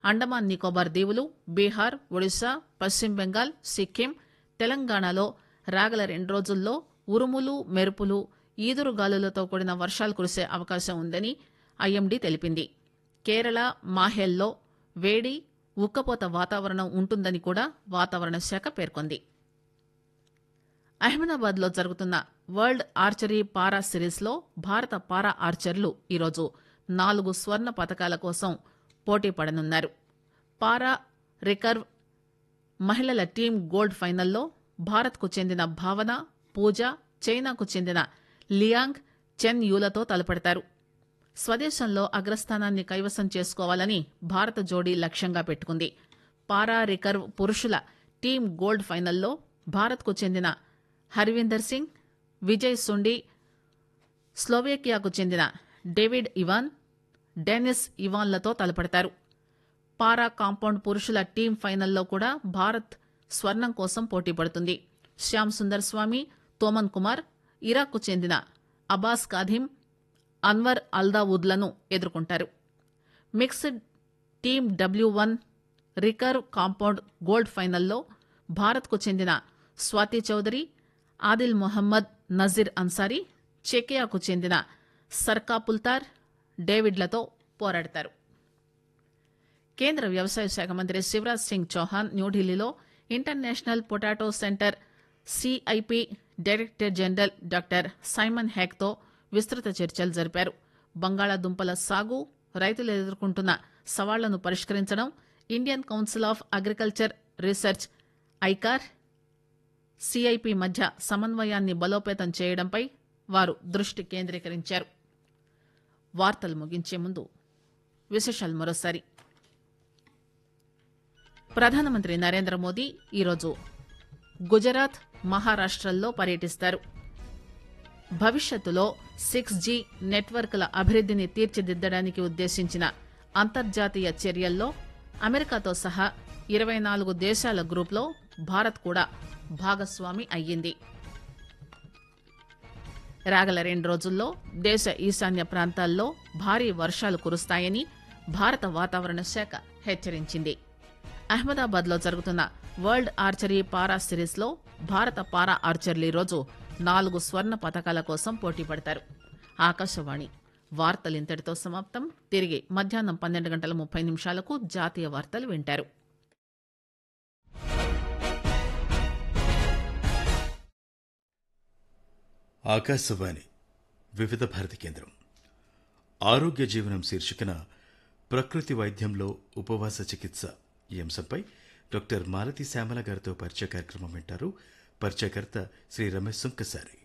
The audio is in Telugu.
అండమాన్ నికోబార్ దీవులు బీహార్ ఒడిశా పశ్చిమ బెంగాల్ సిక్కిం తెలంగాణలో రాగల రెండు రోజుల్లో ఉరుములు మెరుపులు ఈదురుగాలులతో కూడిన వర్షాలు కురిసే అవకాశం ఉందని ఐఎండీ తెలిపింది కేరళ మాహేల్లో వేడి ఉక్కపోత వాతావరణం ఉంటుందని కూడా వాతావరణ శాఖ పేర్కొంది అహ్మదాబాద్ లో జరుగుతున్న వరల్డ్ ఆర్చరీ పారా సిరీస్ లో భారత పారా ఆర్చర్లు ఈరోజు నాలుగు స్వర్ణ పతకాల కోసం పోటీ పడనున్నారు పారా రికర్వ్ మహిళల టీం గోల్డ్ ఫైనల్లో భారత్ కు చెందిన భావన పూజ చైనాకు చెందిన లియాంగ్ చెన్ యూలతో తలపడతారు స్వదేశంలో అగ్రస్థానాన్ని కైవసం చేసుకోవాలని భారత జోడీ లక్ష్యంగా పెట్టుకుంది పారా రికర్వ్ పురుషుల టీం గోల్డ్ ఫైనల్లో భారత్కు చెందిన హర్వీందర్ సింగ్ విజయ్ సుండి స్లోవేకియాకు చెందిన డేవిడ్ ఇవాన్ డెనిస్ ఇవాన్లతో తలపడతారు పారా కాంపౌండ్ పురుషుల టీం ఫైనల్లో కూడా భారత్ స్వర్ణం కోసం పోటీ పడుతుంది శ్యామ్ సుందర్ స్వామి తోమన్ కుమార్ ఇరాక్కు చెందిన అబాస్ కాధిం అన్వర్ అల్దావుద్లను ఎదుర్కొంటారు mixed team W one recurve compound gold ఫైనల్లో భారత్కు చెందిన స్వాతి చౌదరి ఆదిల్ మొహమ్మద్ నజీర్ అన్సారీ చెకియాకు చెందిన సర్కా పుల్తార్ డేవిడ్లతో పోరాడతారు కేంద్ర వ్యవసాయ శాఖ మంత్రి శివరాజ్ సింగ్ చౌహాన్ న్యూఢిల్లీలో International Potato Center CIP director general doctor Simon హ్యాక్తో విస్తృత చర్చలు జరిపారు బంగాళాదుంపల సాగు రైతులు ఎదుర్కొంటున్న సవాళ్లను పరిష్కరించడం Indian Council of Agriculture Research ICAR CIP మధ్య సమన్వయాన్ని బలోపేతం చేయడంపై వారు దృష్టి కేంద్రీకరించారు వార్తలు ముగించే ముందు విశేషాలు మరోసారి ప్రధానమంత్రి నరేంద్ర మోదీ ఈరోజు గుజరాత్ మహారాష్టల్లో పర్యటిస్తారు భవిష్యత్తులో సిక్స్ జీ నెట్వర్క్ల అభివృద్దిని తీర్చిదిద్దడానికి ఉద్దేశించిన అంతర్జాతీయ చర్యల్లో అమెరికాతో సహా ఇరవై నాలుగు దేశాల గ్రూప్లో భారత్ కూడా భాగస్వామి అయ్యింది రాగల రెండు రోజుల్లో దేశ ఈశాన్య ప్రాంతాల్లో భారీ వర్షాలు కురుస్తాయని భారత వాతావరణ శాఖ హెచ్చరించింది అహ్మదాబాద్ లో జరుగుతున్న వరల్డ్ ఆర్చరీ పారా సిరీస్ లో భారత పారా ఆర్చర్లు ఈరోజు నాలుగు స్వర్ణ పథకాల కోసం పోటీ పడతారు ఆకాశవాణి వార్తలు ఇంతటితో సమాప్తం తిరిగి మధ్యాహ్నం పన్నెండు గంటల ముప్పై నిమిషాలకు జాతీయ వార్తలు వింటారు ఆకాశవాణి వివిధ భారతి కేంద్రం ఆరోగ్య జీవనం శీర్షికన ప్రకృతి వైద్యంలో ఉపవాస చికిత్స ఈ అంశంపై డాక్టర్ మాలతి శ్యామల గారితో పరిచయ కార్యక్రమం వింటారు పరిచయకర్త శ్రీ రమేష్ సుంకసారి